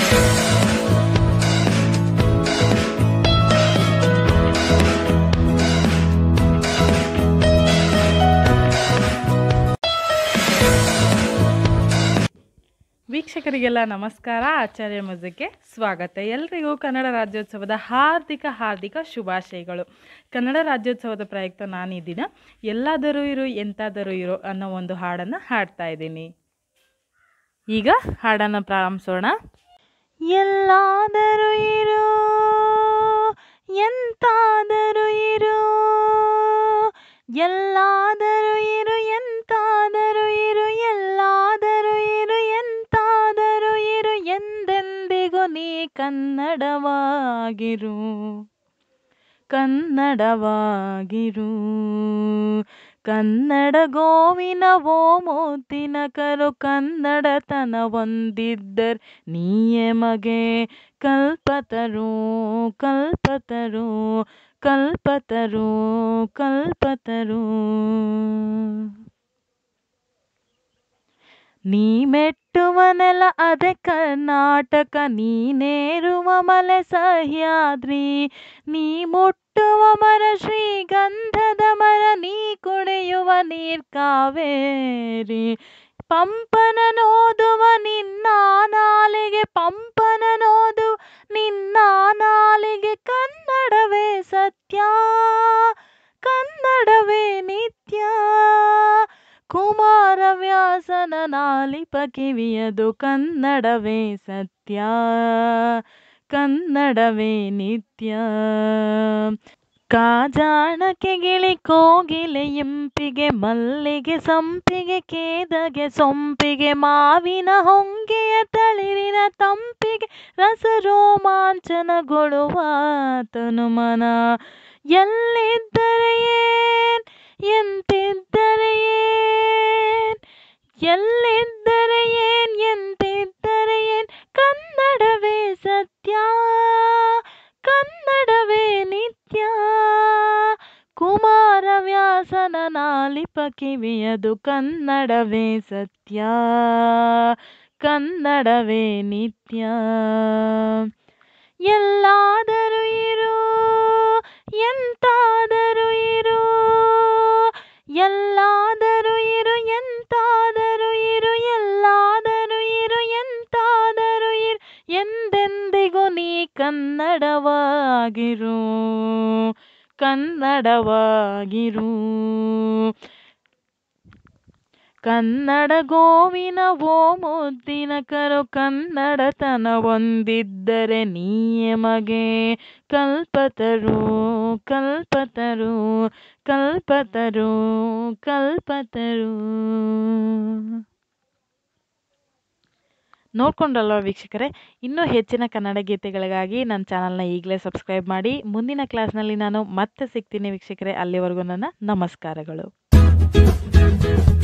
ವೀಕ್ಷಕರಿಗೆಲ್ಲ ನಮಸ್ಕಾರ ಆಚಾರ್ಯ ಮಜಕ್ಕೆ ಸ್ವಾಗತ ಎಲ್ರಿಗೂ ಕನ್ನಡ ರಾಜ್ಯೋತ್ಸವದ ಹಾರ್ದಿಕ ಹಾರ್ದಿಕ ಶುಭಾಶಯಗಳು ಕನ್ನಡ ರಾಜ್ಯೋತ್ಸವದ ಪ್ರಯುಕ್ತ ನಾನು ಈ ದಿನ ಎಲ್ಲಾದರೂ ಇರು ಎಂತಾದರೂ ಇರು ಅನ್ನೋ ಒಂದು ಹಾಡನ್ನು ಹಾಡ್ತಾ ಇದ್ದೀನಿ ಈಗ ಹಾಡನ್ನು ಪ್ರಾರಂಭಿಸೋಣ ಎಲ್ಲಾದರೂ ಇರು ಎಂತಾದರೂ ಇರು ಎಲ್ಲಾದರೂ ಇರು ಎಂತಾದರೂ ಇರು ಎಲ್ಲಾದರೂ ಇರು ಎಂತಾದರೂ ಇರು ಎಂದೆಂದಿಗೂ ನೀ ಕನ್ನಡವಾಗಿರು ಕನ್ನಡವಾಗಿರು ಕನ್ನಡ ಗೋವಿನ ಓ ಮುದ್ದಿನ ಕರು ಕನ್ನಡತನ ಹೊಂದಿದ್ದರ್ ನೀಯೇ ಮಗೆ ಕಲ್ಪತರು ಕಲ್ಪತರು ಕಲ್ಪತರು ಕಲ್ಪತರು ನೀ ಮೆಟ್ಟುವ ನೆಲ ಅದೆ ಕರ್ನಾಟಕ ನೀನೇರುವ ಮಲೆ ಸಹ್ಯಾದ್ರಿ ನೀ ಮುಟ್ಟುವ ಮರ ಶ್ರೀಗಂಧದ ಮರ ನೀ ಕುಡಿಯುವ ನೀರ್ ಕಾವೇರಿ ಪಂಪನ ನೋದುವ ನಿನ್ನ ನಾಲಿಗೆ ಪಂಪನ ನೋದು ನಿನ್ನ ನಾಲಿಗೆ ಕನ್ನಡವೇ ಸತ್ಯ ಕನ್ನಡವೇ ನಿತ್ಯ ಕುಮಾರವ್ಯಾಸನ ನಾಲಿಪ ಕಿವಿಯದು ಕನ್ನಡವೇ ಸತ್ಯ ಕನ್ನಡವೇ ನಿತ್ಯ ಕಾಜಾಣಕ್ಕೆ ಗಿಳಿ ಕೋಗಿಲೆ ಇಂಪಿಗೆ ಮಲ್ಲಿಗೆ ಸಂಪಿಗೆ ಕೇದಗೆ ಸೊಂಪಿಗೆ ಮಾವಿನ ಹೊಂಗೆಯ ತಳಿರಿನ ತಂಪಿಗೆ ರಸ ರೋಮಾಂಚನಗೊಳ್ಳುವ ತನುಮನ ಎಲ್ಲಿದ್ದರೆ ಏನ್ ಎಂತಿದ್ದರೆ ಏನ್ ಎಲ್ಲಿದ್ದರೆ ಏನ್ ಎಂತಿದ್ದರೆ ಏನ್ ಕನ್ನಡವೇ ಸತ್ಯ ಕನ್ನಡವೇ ನಿತ್ಯ ಕುಮಾರವ್ಯಾಸನ ನಾಲಿಪ ಕಿವಿಯದು ಕನ್ನಡವೇ ಸತ್ಯ ಕನ್ನಡವೇ ನಿತ್ಯ ಎಲ್ಲಾದರೂ ಇರು ಎಂತಾದರೂ ಇರು ಎಲ್ಲಾದರೂ ಇರು ಎಂತಾದರೂ ಇರು ಎಲ್ಲಾದರೂ ಇರು ಎಂತಾದರೂ ಇರು ಎಂದೆಂದಿಗೂ ನೀ ಕನ್ನಡವಾಗಿರು ಕನ್ನಡವಾಗಿರು ಕನ್ನಡ ಗೋವಿನ ಓ ಮುದ್ದಿನ ಕರು ಕನ್ನಡತನ ಹೊಂದಿದ್ದರೆ ನೀಯೇ ಮಗೆ ಕಲ್ಪತರು ಕಲ್ಪತರು ಕಲ್ಪತರು ಕಲ್ಪತರು ನೋಡ್ಕೊಂಡ್ರಲ್ವ ವೀಕ್ಷಕರೇ ಇನ್ನೂ ಹೆಚ್ಚಿನ ಕನ್ನಡ ಗೀತೆಗಳಿಗಾಗಿ ನನ್ನ ಚಾನಲ್ನ ಈಗಲೇ ಸಬ್ಸ್ಕ್ರೈಬ್ ಮಾಡಿ ಮುಂದಿನ ಕ್ಲಾಸ್ನಲ್ಲಿ ನಾನು ಮತ್ತೆ ಸಿಗ್ತೀನಿ ವೀಕ್ಷಕರೇ ಅಲ್ಲಿವರೆಗೂ ನನ್ನ ನಮಸ್ಕಾರಗಳು